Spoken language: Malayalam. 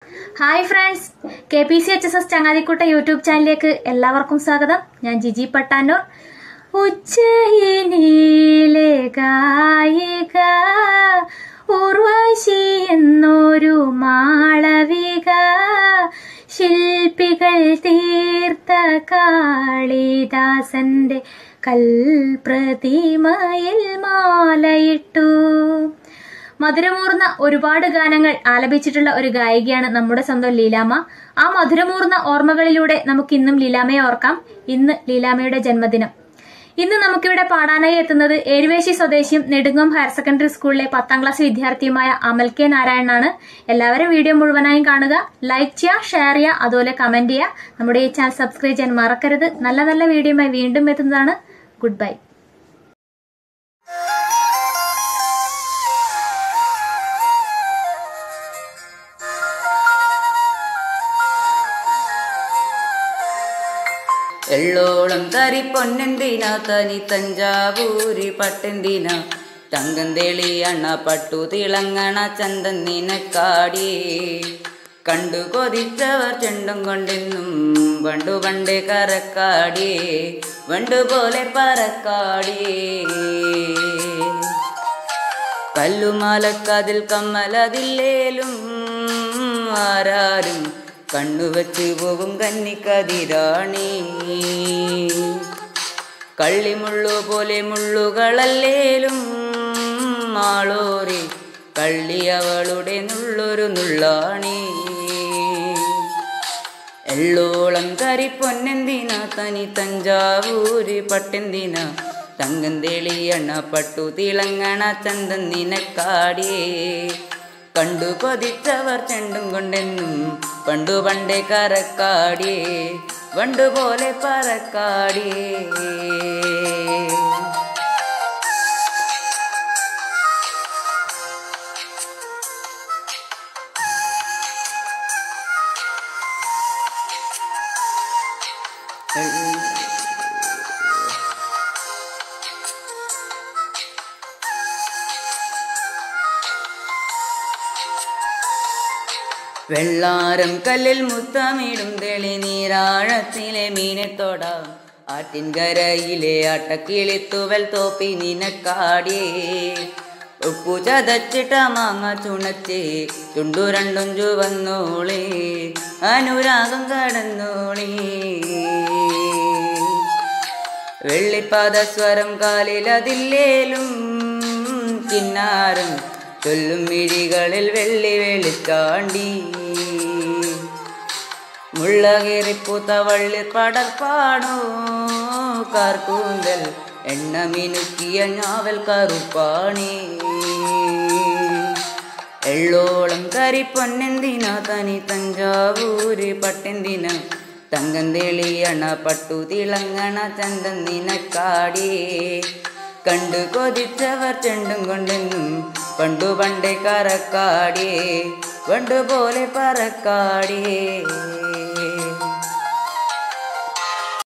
hi friends K P C H S S Changathikkutta YouTube ചാനലിലേക്ക് എല്ലാവർക്കും സ്വാഗതം ഞാൻ ജിജി പട്ടാനൂർ ഉച്ചയിലെ ഗായിക ഉർവശി എന്നൊരു മാളവിക ശില്പികൾ തീർത്ത കാളിദാസന്റെ കൽപ്രതിമയിൽ മാലയിട്ടു മധുരമൂർന്ന ഒരുപാട് ഗാനങ്ങൾ ആലപിച്ചിട്ടുള്ള ഒരു ഗായികയാണ് നമ്മുടെ സ്വന്തം ലീലാമ്മ ആ മധുരമൂർന്ന ഓർമ്മകളിലൂടെ നമുക്ക് ഇന്നും ലീലാമ്മയെ ഓർക്കാം ഇന്ന് ലീലാമ്മയുടെ ജന്മദിനം ഇന്ന് നമുക്കിവിടെ പാടാനായി എത്തുന്നത് ഏഴുവേശി സ്വദേശിയും നെടുങ്ങം ഹയർ സെക്കൻഡറി സ്കൂളിലെ പത്താം ക്ലാസ് വിദ്യാർത്ഥിയുമായ അമൽ കെ നാരായണനാണ് എല്ലാവരും വീഡിയോ മുഴുവനായും കാണുക ലൈക്ക് ചെയ്യുക ഷെയർ ചെയ്യുക അതുപോലെ കമന്റ് ചെയ്യുക നമ്മുടെ ഈ ചാനൽ സബ്സ്ക്രൈബ് ചെയ്യാൻ മറക്കരുത് നല്ല നല്ല വീഡിയോയുമായി വീണ്ടും എത്തുന്നതാണ് ഗുഡ് ബൈ എള്ളോളം തരി പൊന്നെന്തിനാ തനി തഞ്ചാവൂരി പട്ടെന്തിനാ തങ്കം തെളിയണ പട്ടു തിളങ്ങണ ചന്തൻ നിനക്കാടി കണ്ടു കൊതിച്ചവർ ചെണ്ടും കൊണ്ടെന്നും പണ്ടു പണ്ടേ കറക്കാടി വണ്ടു പോലെ പറക്കാടി കല്ലുമാലക്കതിൽ കമ്മലതില്ലേലും ആരാരും കണ്ണുവച്ച് പോകും കന്നിക്കതിരാണി കള്ളിമുള്ളു പോലെ മുള്ളുകളല്ലേലും മാളോറി കള്ളി അവളുടെ നുള്ളൊരു നുള്ളാണി എള്ളോളം കരി പൊന്നെന്തിന തനി തഞ്ചാവൂര് പട്ടെന്തിന തങ്കം തെളിയണ പട്ടു തിളങ്ങണ ചന്തം നിനക്കാടിയേ കണ്ടു കൊതിച്ചവർ ചെണ്ടും കൊണ്ടെന്നും പണ്ടു പണ്ടേ കറക്കാടിയേ വണ്ടു പോലെ പറക്കാടിയേ വെള്ളാരം കല്ലിൽ മുത്തമിടും തെളി നീരാഴത്തിലെ മീനെ തൊടാം ആറ്റിൻകരയിലെ അട്ടക്കിളിത്തുവൽ തോപ്പി നിനക്കാടിയേ ഉപ്പു ചതച്ചിട്ട മാങ്ങ ചുണച്ചേ ചുണ്ടു രണ്ടും ചുവന്നോളേ അനുരാഗം കടന്നോളേ വെള്ളിപ്പാദസ്വരം കാലിലതില്ലേലും കിന്നാരം ചൊല്ലും മിഴികളിൽ വെള്ളി വെളിച്ചാണ്ടി മുള്ളകേറിപ്പൂത്ത വള്ളി പടർപ്പാണോ കാർക്കൂന്തൽ എണ്ണ മിനുക്കിയ ഞാവൽ കറുപ്പാണി എള്ളോളം കരി പൊന്നെന്തിന തനി തഞ്ചാവൂര് പട്ടെന്തിന തങ്കം തെളിയണ പട്ടു തിളങ്ങണ ചന്തം നിനക്കാടിയേ കണ്ടു കൊതിച്ചവർ ചെണ്ടും കൊണ്ടെന്നും പണ്ടു പണ്ടേ കറക്കാടിയേ പണ്ടു പോലെ പറക്കാടിയേ